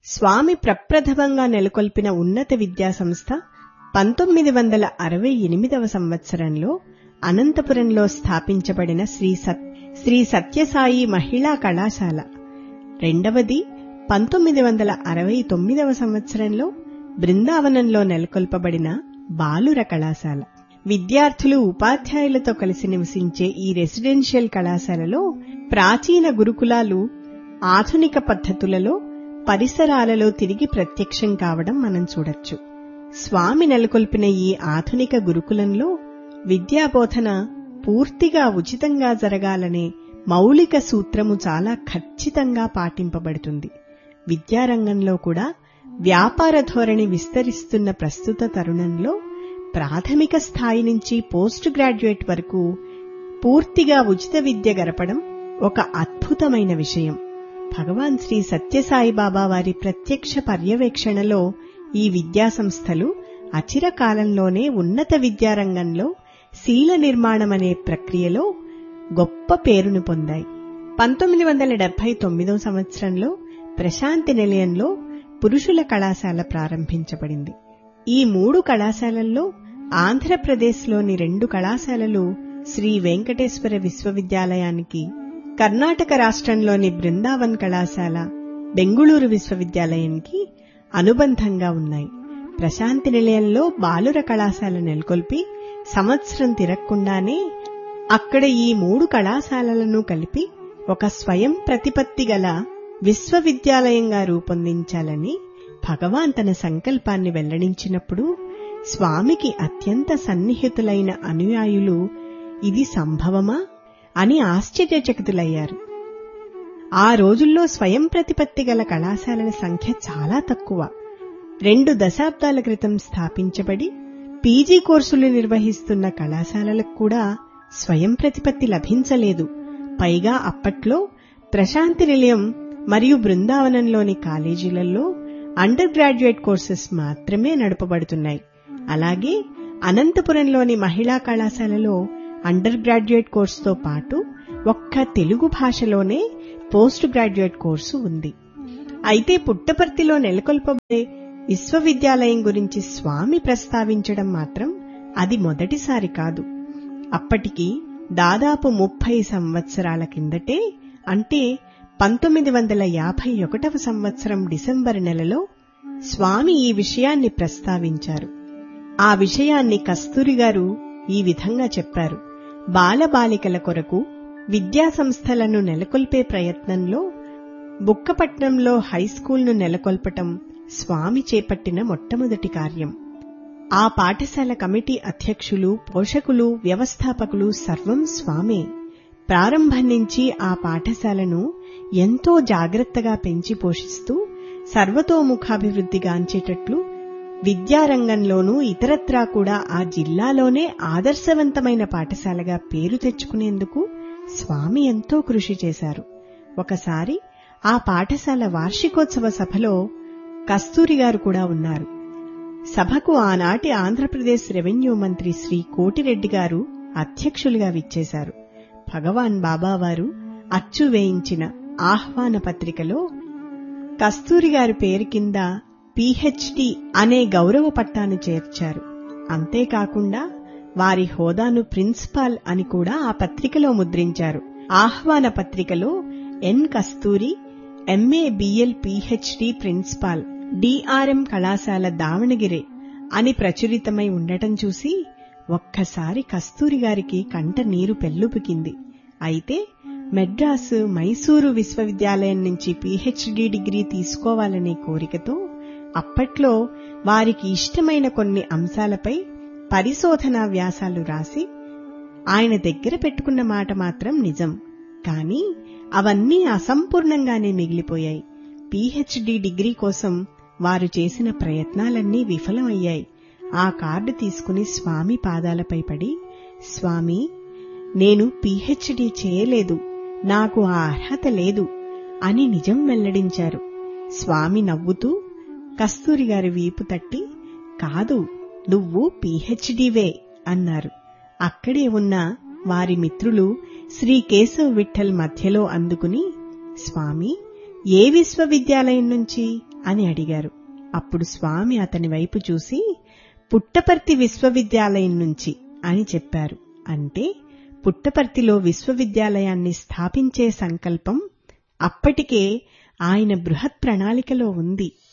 స్వామి ప్రప్రథమంగా నెలకొల్పిన ఉన్నత విద్యా సంస్థ పంతొమ్మిది వందల అరవై ఎనిమిదవ సంవత్సరంలో అనంతపురంలో స్థాపించబడిన శ్రీ సత్ శ్రీ సత్యసాయి మహిళా కళాశాల రెండవది పంతొమ్మిది వందల అరవై తొమ్మిదవ సంవత్సరంలో బృందావనంలో నెలకొల్పబడిన బాలుర కళాశాల విద్యార్థులు ఉపాధ్యాయులతో కలిసి నివసించే ఈ రెసిడెన్షియల్ కళాశాలలో ప్రాచీన గురుకులాలు ఆధునిక పద్ధతులలో పరిసరాలలో తిరిగి ప్రత్యక్షం కావడం మనం చూడొచ్చు స్వామి నెలకొల్పిన ఈ ఆధునిక గురుకులంలో విద్యాబోధన పూర్తిగా ఉచితంగా జరగాలనే మౌలిక సూత్రము చాలా ఖచ్చితంగా పాటింపబడుతుంది విద్యారంగంలో కూడా వ్యాపార ధోరణి విస్తరిస్తున్న ప్రస్తుత తరుణంలో ప్రాథమిక స్థాయి నుంచి పోస్ట్ గ్రాడ్యుయేట్ వరకు పూర్తిగా ఉచిత విద్య గడపడం ఒక అద్భుతమైన విషయం భగవాన్ శ్రీ సత్యసాయి బాబా వారి ప్రత్యక్ష పర్యవేక్షణలో ఈ విద్యా సంస్థలు అచిర కాలంలోనే ఉన్నత విద్యారంగంలో శీల నిర్మాణమనే ప్రక్రియలో గొప్ప పేరును పొందాయి పంతొమ్మిది వందల డెబ్బై తొమ్మిదో సంవత్సరంలో ప్రశాంతి నిలయంలో పురుషుల కళాశాల ప్రారంభించబడింది ఈ మూడు కళాశాలల్లో ఆంధ్రప్రదేశ్లోని రెండు కళాశాలలు శ్రీ వెంకటేశ్వర విశ్వవిద్యాలయానికి కర్ణాటక రాష్ట్రంలోని బృందావన్ కళాశాల బెంగుళూరు విశ్వవిద్యాలయానికి అనుబంధంగా ఉన్నాయి ప్రశాంతి నిలయంలో బాలుర కళాశాల నెలకొల్పి సంవత్సరం తిరగకుండానే అక్కడ ఈ మూడు కళాశాలలను కలిపి ఒక స్వయం ప్రతిపత్తి గల విశ్వవిద్యాలయంగా రూపొందించాలని భగవాన్ తన సంకల్పాన్ని వెల్లడించినప్పుడు స్వామికి అత్యంత సన్నిహితులైన అనుయాయులు ఇది సంభవమా అని ఆశ్చర్యచకితులయ్యారు ఆ రోజుల్లో స్వయం ప్రతిపత్తి గల కళాశాలల సంఖ్య చాలా తక్కువ రెండు దశాబ్దాల క్రితం స్థాపించబడి పీజీ కోర్సులు నిర్వహిస్తున్న కళాశాలలకు కూడా స్వయం ప్రతిపత్తి లభించలేదు పైగా అప్పట్లో ప్రశాంతి నిలయం మరియు బృందావనంలోని కాలేజీలలో అండర్ గ్రాడ్యుయేట్ కోర్సెస్ మాత్రమే నడపబడుతున్నాయి అలాగే అనంతపురంలోని మహిళా కళాశాలలో అండర్ గ్రాడ్యుయేట్ కోర్సుతో పాటు ఒక్క తెలుగు భాషలోనే పోస్ట్ గ్రాడ్యుయేట్ కోర్సు ఉంది అయితే పుట్టపర్తిలో నెలకొల్పబడే విశ్వవిద్యాలయం గురించి స్వామి ప్రస్తావించడం మాత్రం అది మొదటిసారి కాదు అప్పటికి దాదాపు ముప్పై సంవత్సరాల కిందటే అంటే పంతొమ్మిది వందల యాభై ఒకటవ సంవత్సరం డిసెంబర్ నెలలో స్వామి ఈ విషయాన్ని ప్రస్తావించారు ఆ విషయాన్ని కస్తూరి గారు ఈ విధంగా చెప్పారు బాలబాలికల కొరకు విద్యా సంస్థలను నెలకొల్పే ప్రయత్నంలో బుక్కపట్నంలో హైస్కూల్ను నెలకొల్పటం స్వామి చేపట్టిన మొట్టమొదటి కార్యం ఆ పాఠశాల కమిటీ అధ్యక్షులు పోషకులు వ్యవస్థాపకులు సర్వం స్వామే ప్రారంభం నుంచి ఆ పాఠశాలను ఎంతో జాగ్రత్తగా పెంచి పోషిస్తూ సర్వతోముఖాభివృద్ధిగాంచేటట్లు విద్యారంగంలోనూ ఇతరత్రా కూడా ఆ జిల్లాలోనే ఆదర్శవంతమైన పాఠశాలగా పేరు తెచ్చుకునేందుకు స్వామి ఎంతో కృషి చేశారు ఒకసారి ఆ పాఠశాల వార్షికోత్సవ సభలో కస్తూరి గారు కూడా ఉన్నారు సభకు ఆనాటి ఆంధ్రప్రదేశ్ రెవెన్యూ మంత్రి శ్రీ కోటిరెడ్డి గారు అధ్యక్షులుగా విచ్చేశారు భగవాన్ బాబావారు అచ్చు వేయించిన ఆహ్వాన పత్రికలో కస్తూరి గారి పేరు కింద పిహెచ్డి అనే గౌరవ పట్టాను చేర్చారు అంతేకాకుండా వారి హోదాను ప్రిన్సిపాల్ అని కూడా ఆ పత్రికలో ముద్రించారు ఆహ్వాన పత్రికలో N Kasturi MA BL PhD principal DRM కళాశాల దావణగిరి అని ప్రచురితమై ఉండటం చూసి ఒక్కసారి కస్తూరి గారికి కంట నీరు పెల్లుపుకింది అయితే మెడ్రాసు మైసూరు విశ్వవిద్యాలయం నుంచి పీహెచ్డీ డిగ్రీ తీసుకోవాలనే కోరికతో అప్పట్లో వారికి ఇష్టమైన కొన్ని అంశాలపై పరిశోధనా వ్యాసాలు రాసి ఆయన దగ్గర పెట్టుకున్న మాట మాత్రం నిజం కాని అవన్నీ అసంపూర్ణంగానే మిగిలిపోయాయి పీహెచ్డీ డిగ్రీ కోసం వారు చేసిన ప్రయత్నాలన్నీ విఫలమయ్యాయి ఆ కార్డు తీసుకుని స్వామి పాదాలపై పడి స్వామి నేను పీహెచ్డీ చేయలేదు నాకు ఆ అర్హత లేదు అని నిజం వెల్లడించారు స్వామి నవ్వుతూ కస్తూరి గారి వీపు తట్టి కాదు నువ్వు పీహెచ్డీవే అన్నారు అక్కడే ఉన్న వారి మిత్రులు శ్రీ కేశవ్ విఠల్ మధ్యలో అందుకుని స్వామి ఏ విశ్వవిద్యాలయం నుంచి అని అడిగారు అప్పుడు స్వామి అతని వైపు చూసి పుట్టపర్తి విశ్వవిద్యాలయం నుంచి అని చెప్పారు అంటే పుట్టపర్తిలో విశ్వవిద్యాలయాన్ని స్థాపించే సంకల్పం అప్పటికే ఆయన బృహత్ ప్రణాళికలో ఉంది